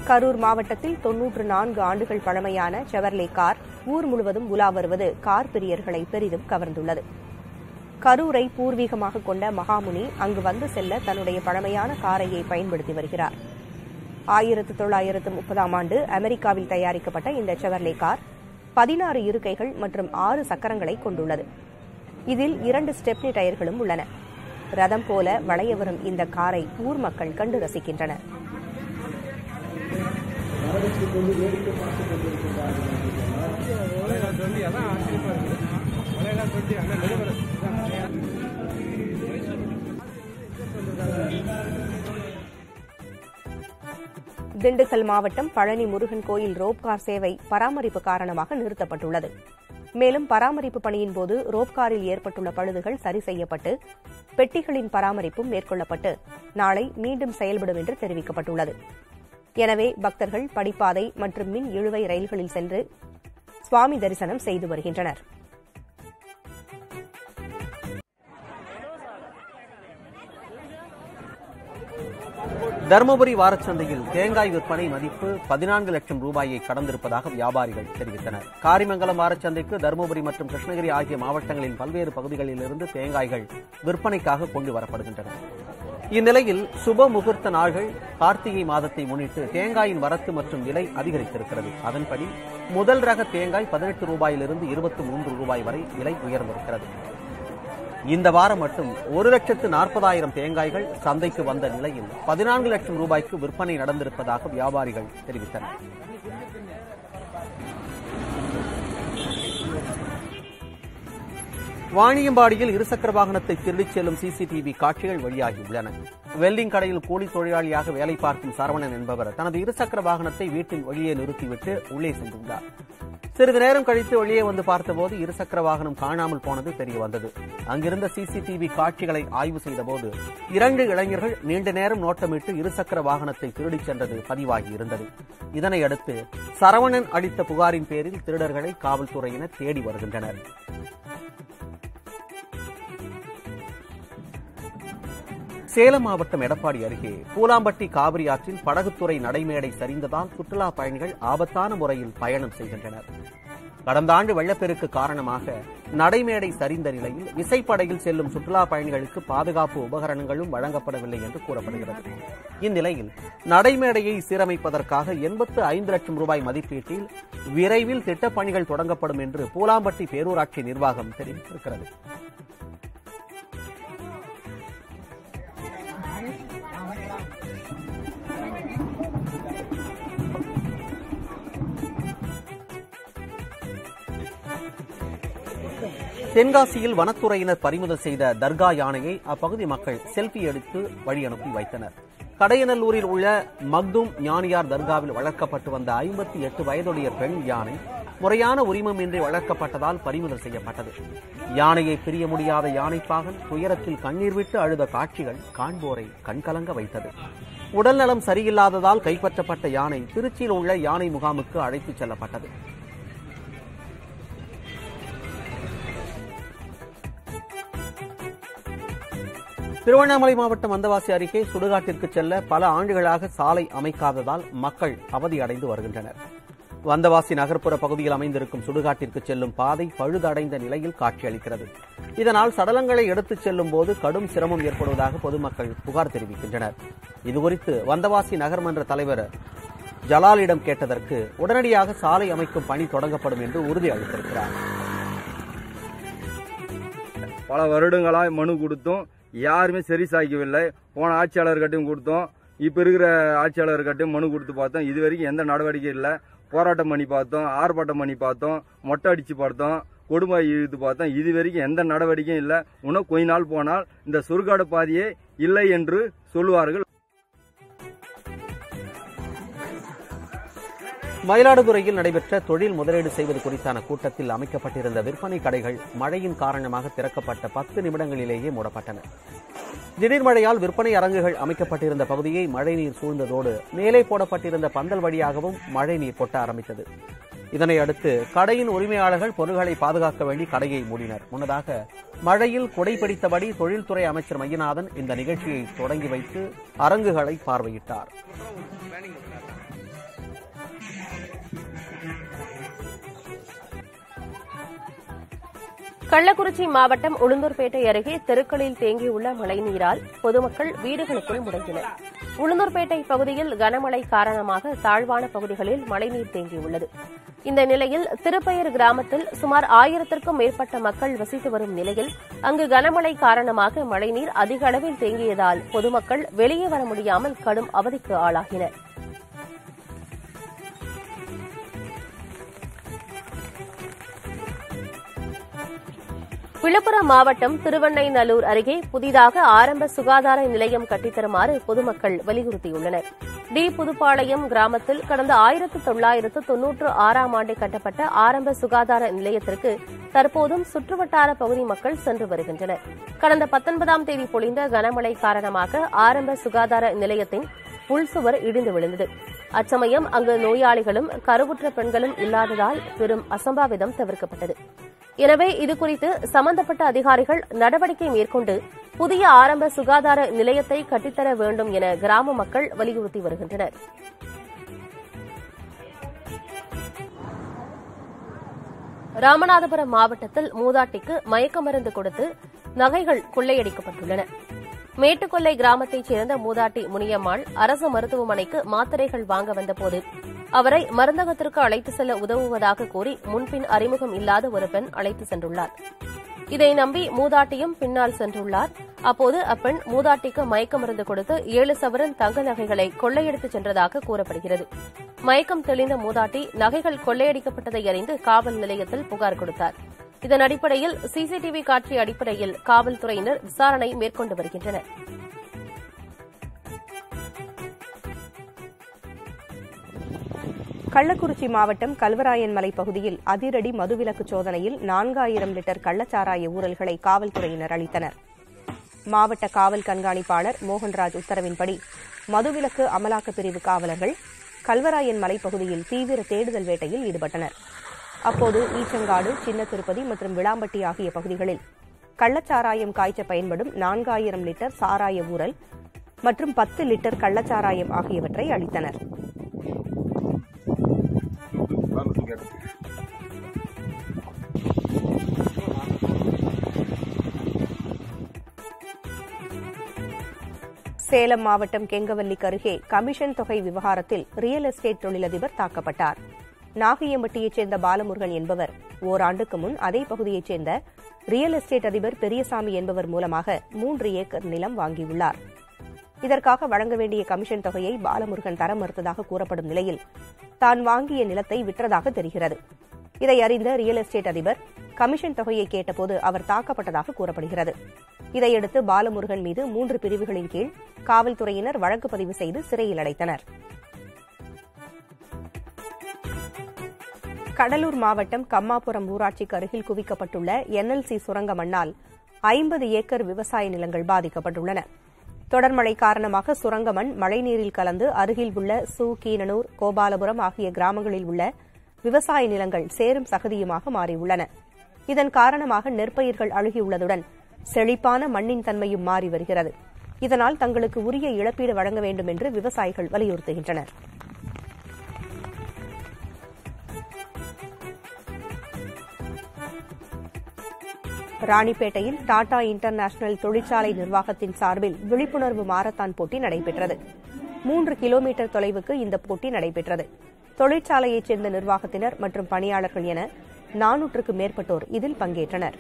கரூர் மாவட்டத்தில் தொன்னூற்று நான்கு ஆண்டுகள் பழமையான செவர்லே கார் ஊர் முழுவதும் உலா வருவது கார் பிரியர்களை பெரிதும் கவர்ந்துள்ளது கரூரை பூர்வீகமாக கொண்ட மகாமுனி அங்கு வந்து செல்ல தன்னுடைய பழமையான காரையை பயன்படுத்தி வருகிறார் ஆயிரத்து தொள்ளாயிரத்து முப்பதாம் ஆண்டு அமெரிக்காவில் தயாரிக்கப்பட்ட இந்த செவர்லே கார் பதினாறு இருக்கைகள் மற்றும் ஆறு சக்கரங்களை கொண்டுள்ளது இதில் இரண்டு ஸ்டெப்னி டயர்களும் உள்ளன ரதம் போல வளைய வரும் இந்த காரை ஊர் மக்கள் கண்டு ரசிக்கின்றனர் திண்டுக்கல் மாவட்டம் பழனி முருகன் கோயில் ரோப்கார் சேவை பராமரிப்பு காரணமாக நிறுத்தப்பட்டுள்ளது மேலும் பராமரிப்பு பணியின் போது ரோப்காரில் ஏற்பட்டுள்ள பழுதுகள் சரி செய்யப்பட்டு பெட்டிகளின் பராமரிப்பும் மேற்கொள்ளப்பட்டு நாளை மீண்டும் செயல்படும் என்று தெரிவிக்கப்பட்டுள்ளது எனவே பக்தர்கள் படிப்பாதை மற்றும் மின் இழுவை ரயில்களில் சென்று சுவாமி தரிசனம் செய்து வருகின்றனர் தருமபுரி வாரச்சந்தையில் தேங்காய் விற்பனை மதிப்பு பதினான்கு லட்சம் ரூபாயை கடந்திருப்பதாக வியாபாரிகள் தெரிவித்தனர் காரிமங்கலம் வாரச்சந்தைக்கு தருமபுரி மற்றும் கிருஷ்ணகிரி ஆகிய மாவட்டங்களின் பல்வேறு பகுதிகளிலிருந்து தேங்காய்கள் விற்பனைக்காக கொண்டு வரப்படுகின்றன இந்நிலையில் சுப முகூர்த்த நாள்கள் கார்த்திகை மாதத்தை முன்னிட்டு தேங்காயின் வரத்து மற்றும் விலை அதிகரித்திருக்கிறது அதன்படி முதல் ரக தேங்காய் பதினெட்டு ரூபாயிலிருந்து இருபத்தி மூன்று ரூபாய் வரை விலை உயர்ந்திருக்கிறது இந்த வாரம் மட்டும் ஒரு லட்சத்து நாற்பதாயிரம் தேங்காய்கள் சந்தைக்கு வந்த நிலையில் பதினான்கு லட்சம் ரூபாய்க்கு விற்பனை நடந்திருப்பதாக வியாபாரிகள் தெரிவித்தனர் வாணியம்பாடியில் இருசக்கர வாகனத்தை திருடிச் செல்லும் சிசிடிவி காட்சிகள் வெளியாகியுள்ளன வெல்டிங் கடையில் கூலி தொழிலாளியாக வேலை பார்க்கும் சரவணன் என்பவர் தனது இருசக்கர வாகனத்தை வீட்டின் வெளியே நிறுத்திவிட்டு உள்ளே சென்றுள்ளார் சிறிது நேரம் கழித்து வெளியே வந்து பார்த்தபோது இருசக்கர வாகனம் காணாமல் போனது தெரிய வந்தது அங்கிருந்த சிசிடிவி காட்சிகளை ஆய்வு செய்தபோது இரண்டு இளைஞர்கள் நீண்ட நேரம் நோட்டமிட்டு இருசக்கர வாகனத்தை திருடிச் சென்றது பதிவாகி இருந்தது இதனையடுத்து சரவணன் அளித்த புகாரின் பேரில் திருடர்களை காவல்துறையினர் தேடி வருகின்றனர் சேலம் மாவட்டம் எடப்பாடி அருகே பூலாம்பட்டி காவிரி ஆற்றில் படகுத்துறை நடைமேடை சரிந்ததால் சுற்றுலா பயணிகள் ஆபத்தான முறையில் பயணம் செய்கின்றனர் கடந்த ஆண்டு வெள்ளப்பெருக்கு காரணமாக நடைமேடை சரிந்த நிலையில் விசைப்படகில் செல்லும் சுற்றுலா பயணிகளுக்கு பாதுகாப்பு உபகரணங்களும் வழங்கப்படவில்லை என்று கூறப்படுகிறது இந்நிலையில் நடைமேடையை சீரமைப்பதற்காக எண்பத்து ஐந்து லட்சம் ரூபாய் மதிப்பீட்டில் விரைவில் திட்டப்பணிகள் தொடங்கப்படும் என்று பூலாம்பட்டி பேரூராட்சி நிர்வாகம் தெரிவித்திருக்கிறது தென்காசியில் வனத்துறையினர் பறிமுதல் செய்த தர்கா யானையை அப்பகுதி மக்கள் செல்ஃபி எடுத்து வழி அனுப்பி வைத்தனர் கடையநல்லூரில் உள்ள மக்தும் ஞானியார் தர்காவில் வளர்க்கப்பட்டு வந்த ஐம்பத்தி எட்டு வயதுடைய பெண் யானை முறையான உரிமமின்றி வளர்க்கப்பட்டதால் பறிமுதல் செய்யப்பட்டது யானையை பிரிய முடியாத யானைப்பாகன் துயரத்தில் கண்ணீர் விட்டு அழுத காட்சிகள் காண்போரை கண்கலங்க வைத்தது உடல்நலம் சரியில்லாததால் கைப்பற்றப்பட்ட யானை திருச்சியில் உள்ள யானை முகாமுக்கு அழைத்துச் செல்லப்பட்டது திருவண்ணாமலை மாவட்டம் வந்தவாசி அருகே சுடுகாட்டிற்கு செல்ல பல ஆண்டுகளாக சாலை அமைக்காததால் மக்கள் அவதியடைந்து வருகின்றனர் வந்தவாசி நகர்ப்புற பகுதியில் அமைந்திருக்கும் சுடுகாட்டிற்கு செல்லும் பாதை பழுதடைந்த நிலையில் காட்சியளிக்கிறது இதனால் சடலங்களை எடுத்துச் செல்லும் போது கடும் சிரமம் ஏற்படுவதாக பொதுமக்கள் புகார் தெரிவிக்கின்றனர் இதுகுறித்து வந்தவாசி நகர்மன்ற தலைவர் ஜலாலிடம் கேட்டதற்கு உடனடியாக சாலை அமைக்கும் பணி தொடங்கப்படும் என்று உறுதி அளித்திருக்கிறார் பல வருடங்களாக மனு கொடுத்தும் யாருமே சரி சாய்க்கவில்லை போன ஆட்சியாளர்கிட்டையும் கொடுத்தோம் இப்போ இருக்கிற ஆட்சியாளர்கிட்டையும் மனு கொடுத்து பார்த்தோம் இது வரைக்கும் எந்த நடவடிக்கை இல்லை போராட்டம் பண்ணி பார்த்தோம் ஆர்ப்பாட்டம் பண்ணி பார்த்தோம் மொட்டை அடித்து பார்த்தோம் கொடுமை இழுத்து பார்த்தோம் இது வரைக்கும் எந்த நடவடிக்கையும் இல்லை இன்னும் கொஞ்ச நாள் போனால் இந்த சுருக்காடு பாதையே இல்லை என்று சொல்லுவார்கள் மயிலாடுதுறையில் நடைபெற்ற தொழில் முதலீடு செய்வது குறித்தான கூட்டத்தில் அமைக்கப்பட்டிருந்த விற்பனை கடைகள் மழையின் காரணமாக திறக்கப்பட்ட பத்து நிமிடங்களிலேயே மூடப்பட்டன திடீர் மழையால் விற்பனை அரங்குகள் அமைக்கப்பட்டிருந்த பகுதியை மழைநீர் சூழ்ந்ததோடு மேலே போடப்பட்டிருந்த பந்தல் வழியாகவும் மழைநீர் கொட்ட ஆரம்பித்தது இதனை அடுத்து கடையின் உரிமையாளர்கள் பொருள்களை பாதுகாக்க வேண்டி கடையை மூடினர் முன்னதாக மழையில் குடை பிடித்தபடி தொழில்துறை அமைச்சர் மையநாதன் இந்த நிகழ்ச்சியை தொடங்கி வைத்து அரங்குகளை பார்வையிட்டார் கள்ளக்குறிச்சி மாவட்டம் உளுந்தூர்பேட்டை அருகே தெருக்களில் தேங்கியுள்ள மழைநீரால் பொதுமக்கள் வீடுகளுக்குள் முடங்கினர் உளுந்தூர்பேட்டை பகுதியில் கனமழை காரணமாக தாழ்வான பகுதிகளில் மழைநீர் தேங்கியுள்ளது இந்த நிலையில் திருப்பயர் கிராமத்தில் சுமார் ஆயிரத்திற்கும் மேற்பட்ட மக்கள் வசித்து வரும் நிலையில் அங்கு கனமழை காரணமாக மழைநீர் அதிக அளவில் தேங்கியதால் பொதுமக்கள் வெளியே வர முடியாமல் கடும் அவதிக்கு ஆளாகினர் விழுப்புரம் மாவட்டம் திருவண்ணைநல்லூர் அருகே புதிதாக ஆரம்ப சுகாதார நிலையம் கட்டித்தருமாறு பொதுமக்கள் வலியுறுத்தியுள்ளனர் டி புதுப்பாளையம் கிராமத்தில் கடந்த ஆயிரத்து தொள்ளாயிரத்து தொன்னூற்று ஆறாம் ஆண்டு கட்டப்பட்ட ஆரம்ப சுகாதார நிலையத்திற்கு தற்போதும் சுற்றுவட்டார பகுதி மக்கள் சென்று வருகின்றனர் கடந்த பத்தொன்பதாம் தேதி பொழிந்த கனமழை காரணமாக ஆரம்ப சுகாதார நிலையத்தின் உள்சுவர் இடிந்து விழுந்தது அச்சமயம் அங்கு நோயாளிகளும் கருவுற்ற பெண்களும் இல்லாததால் பெரும் அசம்பாவிதம் தவிர்க்கப்பட்டது எனவே இதுகுறித்து சம்பந்தப்பட்ட அதிகாரிகள் நடவடிக்கை மேற்கொண்டு புதிய ஆரம்ப சுகாதார நிலையத்தை கட்டித்தர வேண்டும் என கிராம மக்கள் வலியுறுத்தி வருகின்றனர் ராமநாதபுரம் மாவட்டத்தில் மூதாட்டிக்கு மயக்க மருந்து கொடுத்து நகைகள் கொள்ளையடிக்கப்பட்டுள்ளன மேட்டுக்கொல்லை கிராமத்தைச் சேர்ந்த மூதாட்டி முனியம்மாள் அரசு மருத்துவமனைக்கு மாத்திரைகள் வாங்க வந்தபோது அவரை மருந்தகத்திற்கு அழைத்து செல்ல உதவுவதாக கூறி முன்பின் அறிமுகம் இல்லாத ஒரு பெண் அழைத்து சென்றுள்ளார் இதை நம்பி மூதாட்டியும் பின்னால் சென்றுள்ளார் அப்போது அப்பெண் மூதாட்டிக்கு மயக்க மருந்து கொடுத்து ஏழு சவரன் தங்க நகைகளை கொள்ளையடித்துச் சென்றதாக கூறப்படுகிறது மயக்கம் தெளிந்த மூதாட்டி நகைகள் கொள்ளையடிக்கப்பட்டதை அறிந்து காவல் நிலையத்தில் புகார் கொடுத்தார் இதன் அடிப்படையில் சிசிடிவி காட்சி அடிப்படையில் காவல்துறையினர் விசாரணை மேற்கொண்டு வருகின்றனர் கள்ளக்குறிச்சி மாவட்டம் கல்வராயன் மலை பகுதியில் அதிரடி மதுவிலக்கு சோதனையில் நான்காயிரம் லிட்டர் கள்ளச்சாராய ஊரல்களை காவல்துறையினர் அளித்தனர் மாவட்ட காவல் கண்காணிப்பாளர் மோகன்ராஜ் உத்தரவின்படி மதுவிலக்கு அமலாக்கப் பிரிவு காவலர்கள் கல்வராயன் மலை பகுதியில் தீவிர தேடுதல் வேட்டையில் ஈடுபட்டனர் அப்போது ஈச்சங்காடு சின்ன திருப்பதி மற்றும் விளாம்பட்டி ஆகிய பகுதிகளில் கள்ளச்சாராயம் காய்ச்ச பயன்படும் நான்காயிரம் லிட்டர் சாராய ஊரல் மற்றும் பத்து லிட்டர் கள்ளச்சாராயம் ஆகியவற்றை அளித்தனர் சேலம் மாவட்டம் கெங்கவல்லிக்கு அருகே கமிஷன் தொகை விவகாரத்தில் ரியல் எஸ்டேட் தொழிலதிபர் தாக்கப்பட்டார் நாகையம்பட்டியைச் சேர்ந்த பாலமுருகன் என்பவர் ஓராண்டுக்கு முன் அதே பகுதியைச் சேர்ந்த ரியல் எஸ்டேட் அதிபர் பெரியசாமி என்பவர் மூலமாக மூன்று ஏக்கர் நிலம் வாங்கியுள்ளார் இதற்காக வழங்க வேண்டிய கமிஷன் தொகையை பாலமுருகன் தர மறுத்ததாக கூறப்படும் நிலையில் தான் வாங்கிய நிலத்தை விற்றதாக தெரிகிறது இதை அறிந்த ரியல் எஸ்டேட் அதிபர் கமிஷன் தொகையை கேட்டபோது அவர் தாக்கப்பட்டதாக கூறப்படுகிறது இதையடுத்து பாலமுருகன் மீது மூன்று பிரிவுகளின் கீழ் காவல்துறையினர் வழக்கு பதிவு செய்து சிறையில் அடைத்தனர் கடலூர் மாவட்டம் கம்மாபுரம் ஊராட்சிக்கு அருகில் குவிக்கப்பட்டுள்ள என்எல்சி சுரங்க மண்ணால் ஐம்பது ஏக்கர் விவசாய நிலங்கள் பாதிக்கப்பட்டுள்ளன தொடர்மழை காரணமாக சுரங்க மண் மழைநீரில் கலந்து அருகில் உள்ள சு கீனனூர் கோபாலபுரம் ஆகிய கிராமங்களில் உள்ள விவசாய நிலங்கள் சேரும் சகதியுமாக மாறியுள்ளன இதன் காரணமாக நெற்பயிர்கள் அழுகியுள்ளதுடன் செழிப்பான மண்ணின் தன்மையும் மாறி வருகிறது இதனால் தங்களுக்கு உரிய இழப்பீடு வழங்க வேண்டும் என்று விவசாயிகள் வலியுறுத்துகின்றனர் ராணிப்பேட்டையில் டாடா இன்டர்நேஷனல் தொழிற்சாலை நிர்வாகத்தின் சார்பில் விழிப்புணர்வு மாரத்தான் போட்டி நடைபெற்றது மூன்று கிலோமீட்டர் தொலைவுக்கு இந்த போட்டி நடைபெற்றது தொழிற்சாலையைச் சேர்ந்த நிர்வாகத்தினர் மற்றும் பணியாளர்கள் என நானூற்றுக்கு மேற்பட்டோர் இதில் பங்கேற்றனர்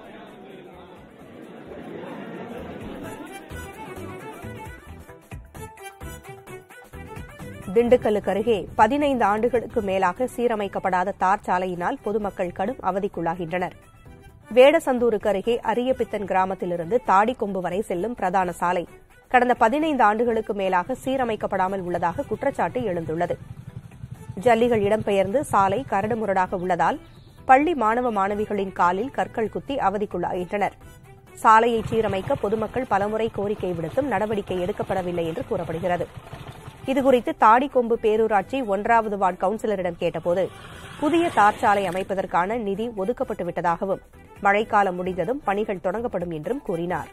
திண்டுக்கல்லுக்கு அருகே பதினைந்து ஆண்டுகளுக்கு மேலாக சீரமைக்கப்படாத தார் சாலையினால் பொதுமக்கள் கடும் அவதிக்குள்ளாகின்றனர் வேடசந்தூருக்கு அருகே அரியபித்தன் கிராமத்திலிருந்து தாடிக்கொம்பு வரை செல்லும் பிரதான சாலை கடந்த பதினைந்து ஆண்டுகளுக்கு மேலாக சீரமைக்கப்படாமல் உள்ளதாக குற்றச்சாட்டு எழுந்துள்ளது ஜல்லிகள் இடம்பெயர்ந்து சாலை கரடுமுரடாக உள்ளதால் பள்ளி மாணவ மாணவிகளின் காலில் கற்கள் குத்தி அவதிக்குள்ளாகின்றனர் சாலையை சீரமைக்க பொதுமக்கள் பலமுறை கோரிக்கை விடுத்தும் நடவடிக்கை எடுக்கப்படவில்லை என்று கூறப்படுகிறது இதுகுறித்து தாடிக்கொம்பு பேரூராட்சி ஒன்றாவது வார்டு கவுன்சிலரிடம் கேட்டபோது புதிய தார் சாலை அமைப்பதற்கான நிதி ஒதுக்கப்பட்டு விட்டதாகவும் மழைக்காலம் முடிந்ததும் பணிகள் தொடங்கப்படும் என்றும் கூறினார்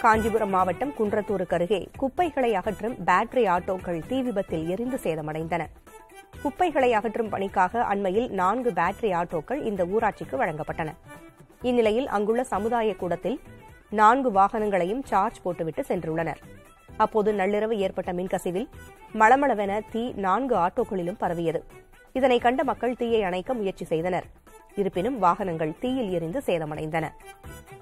காஞ்சிபுரம் மாவட்டம் குன்றத்தூருக்கு அருகே குப்பைகளை அகற்றும் பேட்டரி ஆட்டோக்கள் தீ விபத்தில் எரிந்து சேதமடைந்தன குப்பைகளை அகற்றும் பணிக்காக அண்மையில் நான்கு பேட்டரி ஆட்டோக்கள் இந்த ஊராட்சிக்கு வழங்கப்பட்டன இந்நிலையில் அங்குள்ள சமுதாய கூடத்தில் நான்கு வாகனங்களையும் சார்ஜ் போட்டுவிட்டு சென்றுள்ளனர் அப்போது நள்ளிரவு ஏற்பட்ட மின்கசிவில் மளமளவென தீ நான்கு ஆட்டோக்களிலும் பரவியது இதனை கண்ட மக்கள் தீயை அணைக்க முயற்சி செய்தனர் இருப்பினும் வாகனங்கள் தீயில் எரிந்து சேதமடைந்தன